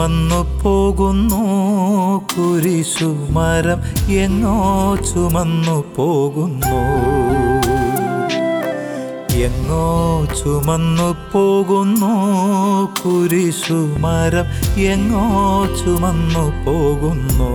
ചുമന്നു പോകുന്നു കുരിശുമരം എങ്ങോ ചുമന്നു പോകുന്നു എങ്ങോ ചുമന്നു പോകുന്നു കുരിശുമരം എങ്ങോ ചുമന്നു പോകുന്നു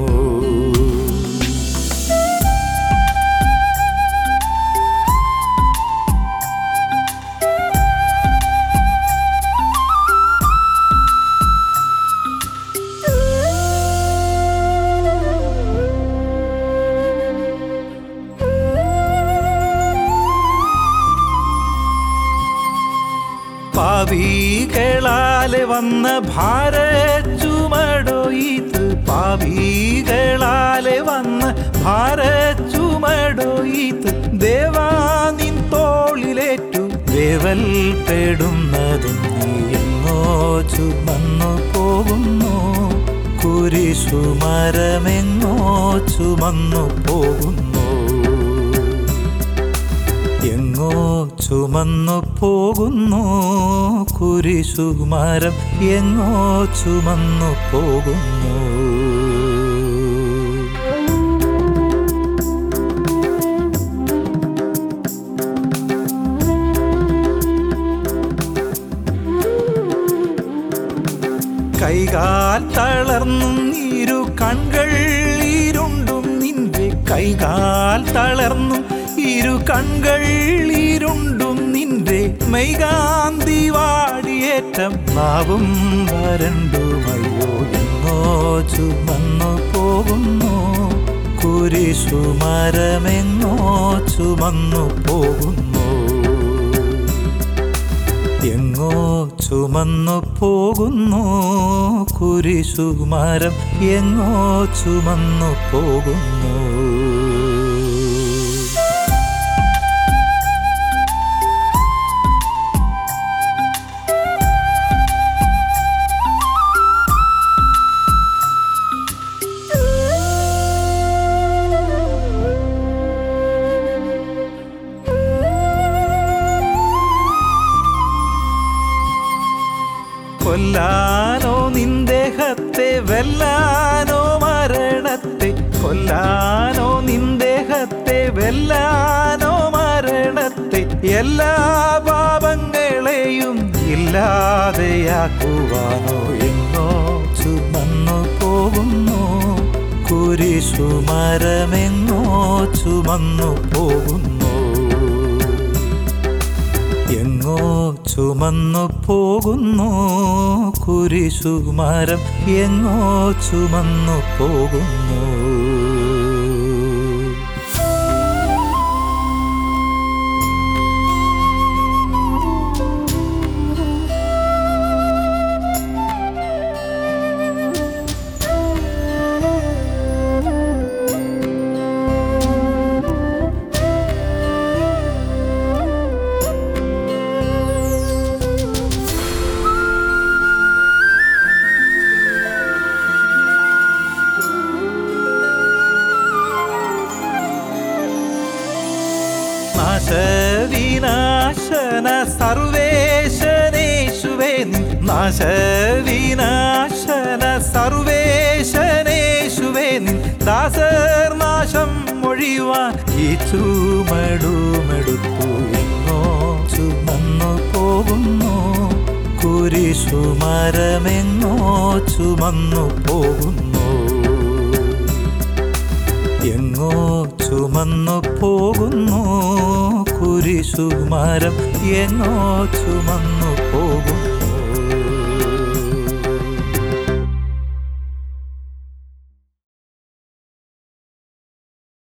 പാവികളാലെ വന്ന ഭാരച്ചുമടോ ഇത് പാവികളാലെ വന്ന ഭാരച്ചുമടോ ഇത് ദേവാ നിൻ തോളിലേറ്റു വേവൽ പെടുന്നതും നീ എങ്ങോ ചുമന്നു പോകുന്നു കുരിശുമരമെങ്ങോ ചുമന്നു പോകുന്നു എങ്ങോ ചുമന്നു പോകുന്നു കുരിശുമരം എങ്ങോ ചുമന്നു പോകുന്നു കൈകാൽ തളർന്നും ഇരു കൺകൾ ഇരുണ്ടും നിന്റെ കൈകാൽ തളർന്നും ഇരു കൺകൾ ഇരുണ്ടും നിന്റെ മൈകാന്തി വാടിയേറ്റം നാവും വരണ്ടുമയ്യോ എങ്ങോ ചുമന്നു പോകുന്നു കുരിശുമരമെങ്ങോ ചുമന്നു പോകുന്നു എങ്ങോ ചുമന്നു പോകുന്നു കുരിശുമരം എങ്ങോ ചുമന്നു പോകുന്നു കൊല്ലാനോ നിന്ദേഹത്തെ വെല്ലാനോ മരണത്തെ കൊല്ലാനോ നിന്ദേഹത്തെ വെല്ലാനോ മരണത്തെ എല്ലാ പാപങ്ങളെയും ഇല്ലാതെയാക്കുവാനോ എങ്ങോ ചുമന്നു പോകുന്നു കുരിശുമരമെങ്ങോ ചുമന്നു പോകുന്നു എങ്ങോ ചുമന്നു പോകുന്നു കുരിശുമരം എങ്ങോ ചുമന്നു പോകുന്നു നാശവിനാശന സർവേശനേശുവേ നിൻ നാശവിനാശന സർവേശനേശുവേ നിൻ ദാസർ നാശം മൊഴിയുവാൻ ഈ ചുമടുമെടുത്തു എങ്ങോ ചുമന്നു പോകുന്നു കുരിശുമരമെങ്ങോ ചുമന്നു പോകുന്നു എങ്ങോ ചുമന്നു പോകുന്നു കുരിശുമരം എങ്ങോ ചുമന്നു